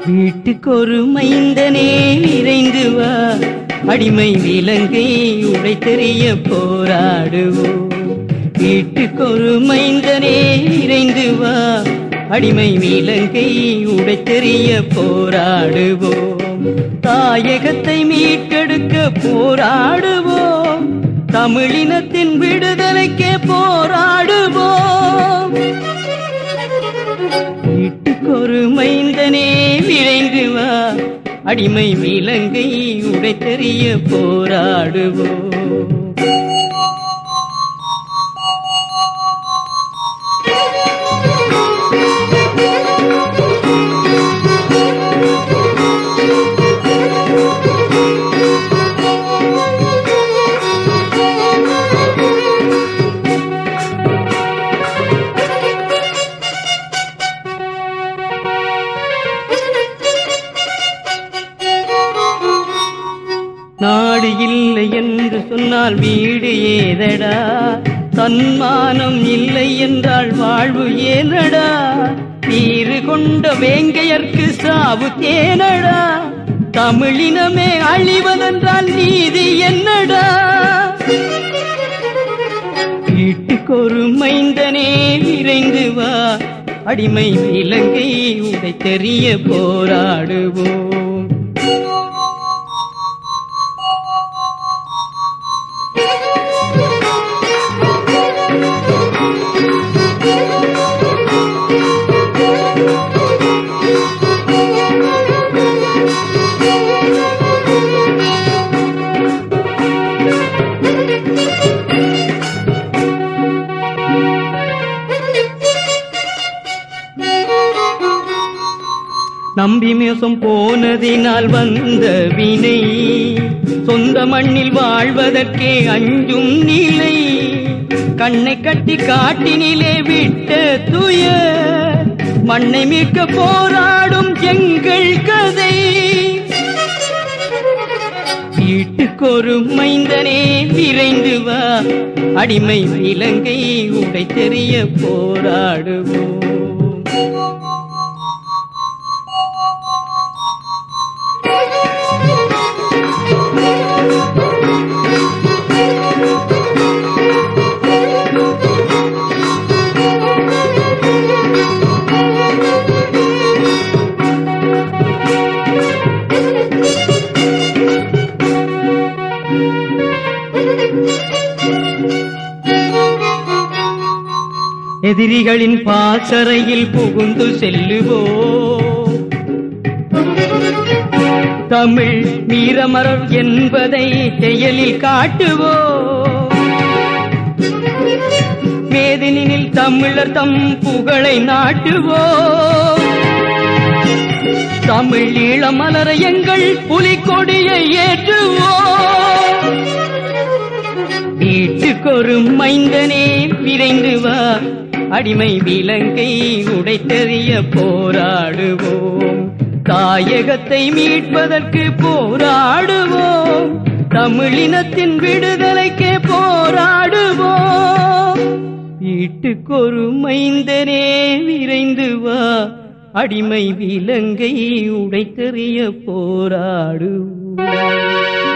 வீட்டுக்கொரு மைந்தனே விரைந்து வா அடிமை விலங்கை உடைத்தெறிய போராடுவோம் வீட்டுக்கொரு மைந்தனே விரைந்து வா அடிமை விலங்கை உடைத்தெறிய போராடுவோம் தாயகத்தை மீட்டெடுக்க போராடுவோம் தமிழினத்தின் விடுதலைக்கே போராடுவோம் வீட்டுக்கொரு மைந்தனே விரைந்து வா அடிமை விலங்கை உடைத்தெறிய போராடுவோம் நாடு இல்லை என்று சொன்னால் வீடு ஏதடா தன்மானம் இல்லை என்றால் வாழ்வு ஏனடா தீரு கொண்ட வேங்கையர்க்கு சாவு தேனடா தமிழினமே அழிவதென்றால் நீதி என்னடா வீட்டுக்கொரு மைந்தனே விரைந்து வா அடிமை இலங்கை உடை தெரிய போராடுவோம் நம்பி மோசம் போனதினால் வந்த வினை சொந்த மண்ணில் வாழ்வதற்கே அஞ்சும் நிலை கண்ணை கட்டி காட்டினிலே விட்ட துய மண்ணை மீட்க போராடும் எங்கள் கதை வீட்டுக்கொரு மைந்தனே விரைந்து வா அடிமை இலங்கை உடை தெரிய போராடுவோம் எதிரிகளின் பாசறையில் புகுந்து செல்லுவோம் தமிழ் மீரமரர் என்பதை செயலில் காட்டுவோம் மேதினில் தமிழர் தம் புகழை நாட்டுவோம் தமிழ் ஈழமலர எங்கள் புலிக்கொடியை ஏற்றுவோம் வீட்டுக்கொரு மைந்தனே விரைந்து வா அடிமை விலங்கை உடைத்தெறிய போராடுவோம் தாயகத்தை மீட்பதற்கு போராடுவோம் தமிழினத்தின் விடுதலைக்கே போராடுவோம் வீட்டுக்கொரு மைந்தனே விரைந்து வா அடிமை விலங்கை உடைத்தெறிய போராடுவோம்